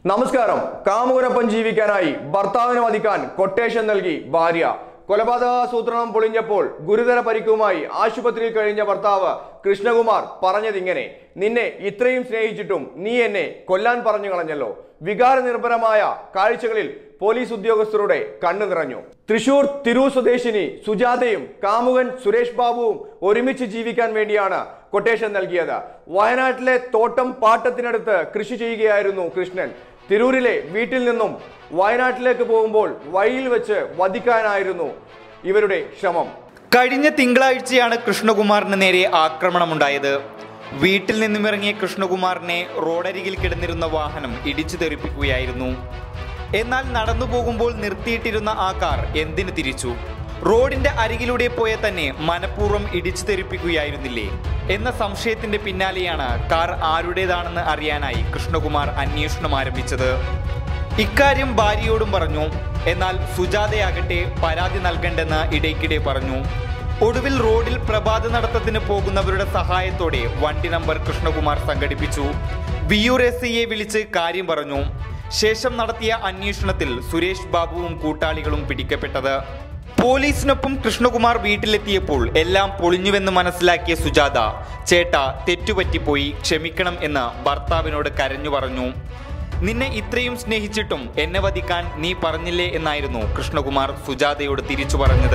നമസ്കാരം കാമുകനൊപ്പം ജീവിക്കാനായി ഭർത്താവിനെ വധിക്കാൻ കൊട്ടേഷൻ നൽകി ഭാര്യ കൊലപാതകാസൂത്രണം പൊളിഞ്ഞപ്പോൾ ഗുരുതര പരിക്കുമായി ആശുപത്രിയിൽ കഴിഞ്ഞ ഭർത്താവ് കൃഷ്ണകുമാർ പറഞ്ഞതിങ്ങനെ നിന്നെ ഇത്രയും സ്നേഹിച്ചിട്ടും നീ എന്നെ കൊല്ലാൻ പറഞ്ഞു കളഞ്ഞല്ലോ വികാര നിർഭരമായ കാഴ്ചകളിൽ പോലീസ് ഉദ്യോഗസ്ഥരുടെ കണ്ണു നിറഞ്ഞു തൃശൂർ തിരൂർ സ്വദേശിനി സുജാതയും കാമുകൻ സുരേഷ് ബാബുവും ഒരുമിച്ച് ജീവിക്കാൻ വേണ്ടിയാണ് കൊട്ടേഷൻ നൽകിയത് വയനാട്ടിലെ തോട്ടം പാട്ടത്തിനടുത്ത് കൃഷി ചെയ്യുകയായിരുന്നു കൃഷ്ണൻ തിരൂരിലെ വീട്ടിൽ നിന്നും വയനാട്ടിലേക്ക് പോകുമ്പോൾ വഴിയിൽ വെച്ച് വധിക്കാനായിരുന്നു ഇവരുടെ ശ്രമം കഴിഞ്ഞ തിങ്കളാഴ്ചയാണ് കൃഷ്ണകുമാറിന് നേരെ ആക്രമണമുണ്ടായത് വീട്ടിൽ നിന്നും ഇറങ്ങിയ കൃഷ്ണകുമാറിനെ റോഡരികിൽ കിടന്നിരുന്ന വാഹനം ഇടിച്ചു തെറിപ്പിക്കുകയായിരുന്നു എന്നാൽ നടന്നു പോകുമ്പോൾ നിർത്തിയിട്ടിരുന്ന ആ കാർ എന്തിനു തിരിച്ചു റോഡിന്റെ അരികിലൂടെ പോയ തന്നെ മനഃപൂർവ്വം ഇടിച്ചു തെറിപ്പിക്കുകയായിരുന്നില്ലേ എന്ന സംശയത്തിന്റെ പിന്നാലെയാണ് കാർ ആരുടേതാണെന്ന് അറിയാനായി കൃഷ്ണകുമാർ അന്വേഷണം ആരംഭിച്ചത് ഇക്കാര്യം ഭാര്യയോടും പറഞ്ഞു എന്നാൽ സുജാതയാകട്ടെ പരാതി നൽകണ്ടെന്ന് ഇടയ്ക്കിടെ പറഞ്ഞു ഒടുവിൽ റോഡിൽ പ്രഭാത നടത്തത്തിന് പോകുന്നവരുടെ സഹായത്തോടെ വണ്ടി നമ്പർ കൃഷ്ണകുമാർ സംഘടിപ്പിച്ചു വിയൂർ എസ് ഐയെ വിളിച്ച് കാര്യം പറഞ്ഞു ശേഷം നടത്തിയ അന്വേഷണത്തിൽ സുരേഷ് ബാബുവും കൂട്ടാളികളും പിടിക്കപ്പെട്ടത് പോലീസിനൊപ്പം കൃഷ്ണകുമാർ വീട്ടിലെത്തിയപ്പോൾ എല്ലാം പൊളിഞ്ഞുവെന്ന് മനസ്സിലാക്കിയ സുജാത ചേട്ടാ തെറ്റുപറ്റിപ്പോയി ക്ഷമിക്കണം എന്ന് ഭർത്താവിനോട് കരഞ്ഞു പറഞ്ഞു നിന്നെ ഇത്രയും സ്നേഹിച്ചിട്ടും എന്നെ വധിക്കാൻ നീ പറഞ്ഞില്ലേ എന്നായിരുന്നു കൃഷ്ണകുമാർ സുജാതയോട് തിരിച്ചു പറഞ്ഞത്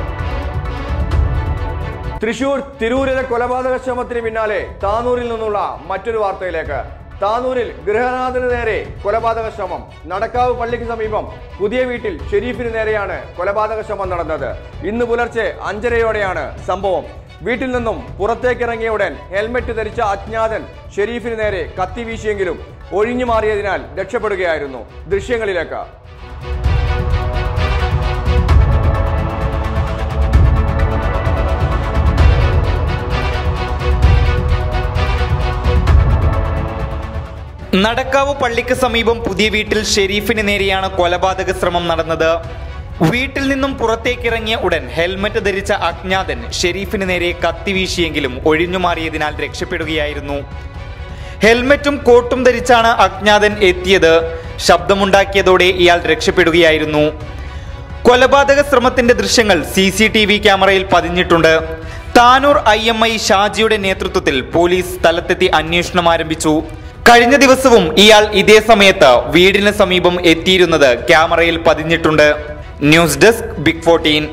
തൃശൂർ തിരൂരിലെ കൊലപാതക ശ്രമത്തിന് പിന്നാലെ താനൂരിൽ നിന്നുള്ള മറ്റൊരു വാർത്തയിലേക്ക് താനൂരിൽ ഗൃഹനാഥന് നേരെ കൊലപാതക ശ്രമം നടക്കാവ് പള്ളിക്ക് സമീപം പുതിയ വീട്ടിൽ ഷെരീഫിന് നേരെയാണ് കൊലപാതക ശ്രമം നടന്നത് ഇന്ന് പുലർച്ചെ അഞ്ചരയോടെയാണ് സംഭവം വീട്ടിൽ നിന്നും പുറത്തേക്കിറങ്ങിയ ഉടൻ ഹെൽമെറ്റ് ധരിച്ച അജ്ഞാതൻ ഷെരീഫിന് നേരെ കത്തി വീശിയെങ്കിലും ഒഴിഞ്ഞു മാറിയതിനാൽ രക്ഷപ്പെടുകയായിരുന്നു ദൃശ്യങ്ങളിലേക്ക് നടക്കാവ് പള്ളിക്ക് സമീപം പുതിയ വീട്ടിൽ ഷെരീഫിന് നേരെയാണ് കൊലപാതക ശ്രമം നടന്നത് വീട്ടിൽ നിന്നും പുറത്തേക്കിറങ്ങിയ ഉടൻ ഹെൽമറ്റ് ധരിച്ച അജ്ഞാതൻ ഷെരീഫിന് നേരെ കത്തി വീശിയെങ്കിലും ഒഴിഞ്ഞു മാറിയതിനാൽ രക്ഷപ്പെടുകയായിരുന്നു ഹെൽമറ്റും കോട്ടും ധരിച്ചാണ് അജ്ഞാതൻ എത്തിയത് ശബ്ദമുണ്ടാക്കിയതോടെ ഇയാൾ രക്ഷപ്പെടുകയായിരുന്നു കൊലപാതക ശ്രമത്തിന്റെ ദൃശ്യങ്ങൾ സി സി ടി വി ക്യാമറയിൽ പതിഞ്ഞിട്ടുണ്ട് താനൂർ ഐ എം ഐ ഷാജിയുടെ നേതൃത്വത്തിൽ പോലീസ് സ്ഥലത്തെത്തി അന്വേഷണം ആരംഭിച്ചു കഴിഞ്ഞ ദിവസവും ഇയാൾ ഇതേ സമയത്ത് വീടിന് സമീപം എത്തിയിരുന്നത് ക്യാമറയിൽ പതിഞ്ഞിട്ടുണ്ട് ന്യൂസ് ഡെസ്ക് ബിഗ് ഫോർട്ടീൻ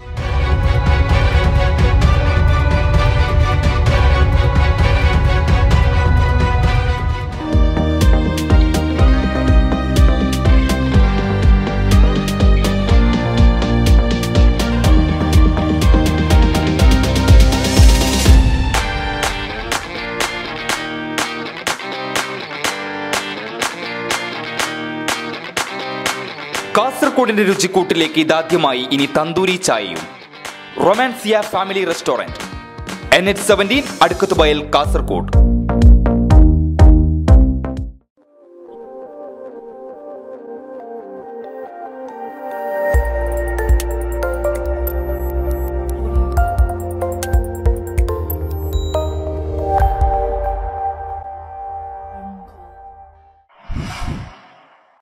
കാസർഗോഡിന്റെ രുചിക്കൂട്ടിലേക്ക് ഇതാദ്യമായി ഇനി തന്തൂരി ചായയും Romancia family restaurant N H seventeen Adukkathbayal Kasaragod